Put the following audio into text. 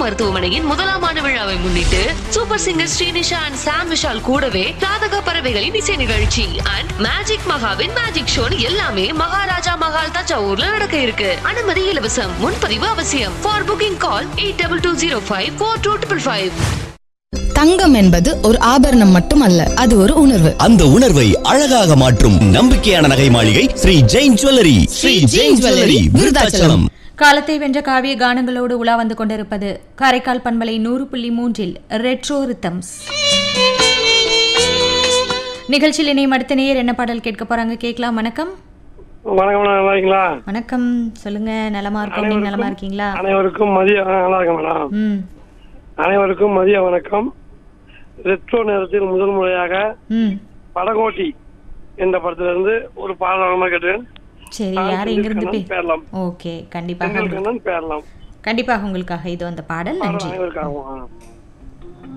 மருத்துவமனையின் முதலாம் ஆண்டு விழாவை முன்னிட்டு super singer Srinisha and Sam Vishal கூடவே ராதக பறவைகளின் இசை நிகழ்ச்சி அண்ட் மேஜிக் மகாவின் மேஜிக் ஷோ எல்லாமே மகாராஜா மகால் தஞ்சாவூர்ல நடக்க இருக்கு அனுமதி இலவசம் முன்பதிவு அவசியம் for booking call eight double two zero five four two triple five தங்கம் என்பது ஒரு ஆபரணம் மட்டுமல்ல அது ஒரு உணர்வு அந்த உணர்வை அழகாக மாற்றும் நம்பிக்கையான நகை மாளிகை ஸ்ரீ ஜெயின் ஜுவல்லரி ஸ்ரீ ஜெயின் ஜுவல்லரி விருதாச்சலம் காலத்தை வென்ற காவிய கானங்களோடு உலா வந்து கொண்டிருப்பது காரைக்கால் பண்பலை நூறு புள்ளி மூன்றில் ரெட்ரோ ரித்தம்ஸ் நிகழ்ச்சியில் இணையும் அடுத்த நேயர் என்ன பாடல் கேட்க போறாங்க கேட்கலாம் வணக்கம் வணக்கம் நல்லா இருக்கீங்களா வணக்கம் சொல்லுங்க நலமா இருக்கோம் நீங்க நலமா இருக்கீங்களா அனைவருக்கும் மதிய ஆ, நல்லா இருக்கேன் மேடம் ம் அனைவருக்கும் மதிய வணக்கம் ரெட்ரோ நேரத்தில் முதல் முறையாக ம் படகோட்டி என்ற படத்திலிருந்து ஒரு பாடல் கேட்டேன் சரி யார் எங்கிருந்து பே பேரலாம் ஓகே கண்டிப்பாக உங்களுக்கு- கண்ணன் பேரலாம் கண்டிப்பாக உங்களுக்காக இது அந்த பாடல் நன்றி அனைவருக்காகவும் ஆ.